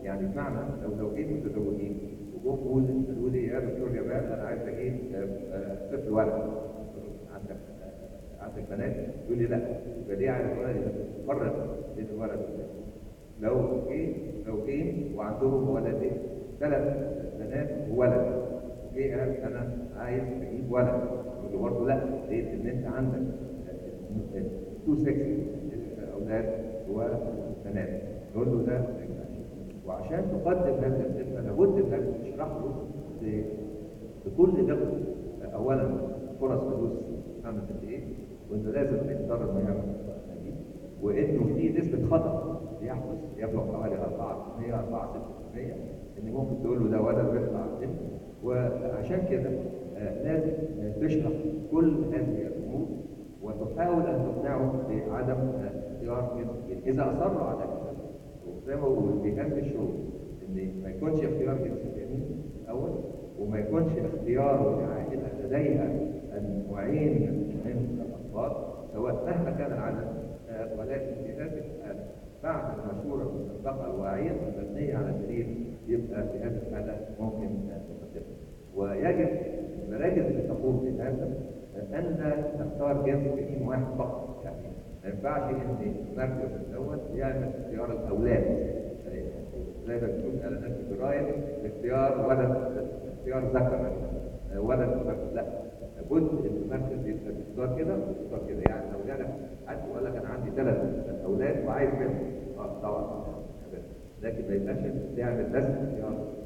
يعني بمعنى لو زوجين متزوجين وجم قول قالوا لي يا دكتور جمال انا عايز اجيب آه، آه، طفل ولد عندك آه، عندك بنات يقول لي لا يبقى ليه عايز ولد فرق بين الولد والبنت لو جه زوجين وعندهم ولدين ثلاث بنات وولد جه قال انا عايز اجيب ولد يقول له برضه لا ليه؟ لان انت عندك تو سكس اولاد وبنات نقول له ده ما ينفعش. وعشان تقدم هذا الخدمه لابد انك تشرح له ل- لكل دولة اولا فرص فلوس عملت قد ايه وانت لازم تختار انه يعمل الخدمة دي وانه في نسبه خطا بيحدث يبلغ حوالي 4% 4 6% ان ممكن تقول له ده ولد ويطلع بنت وعشان كده آه، لازم آه، تشرح كل هذه الامور وتحاول ان تقنعه بعدم آه، اختيار جنس اذا اصروا على كده وزي ما بقول في هذا الشغل ان ما يكونش اختيار جنس جميل الاول وما يكونش اختياره لعائله لديها النوعين من الاطفال سواء مهما كان العدد آه، ولكن في هذه الحاله بعد المشوره المسبقه الواعيه المبنيه على دليل يبقى في هذه الحاله ممكن آه، تقدمها ويجب المراكز اللي تقوم بهذا آه، ان لا تختار جنس جنين واحد فقط يعني ما ينفعش ان المركز الاول يعمل اختيار الاولاد يعني زي ما بتقول اعلانات الجرايد اختيار ولد اختيار ذكر مثلا آه، ولد وذكر لا لابد ان المركز يبقى بيختار كده ويختار كده يعني لو جالك حد وقال لك انا عندي ثلاث اولاد وعايز منهم اه طبعا لكن ما يبقاش تعمل بس اختيار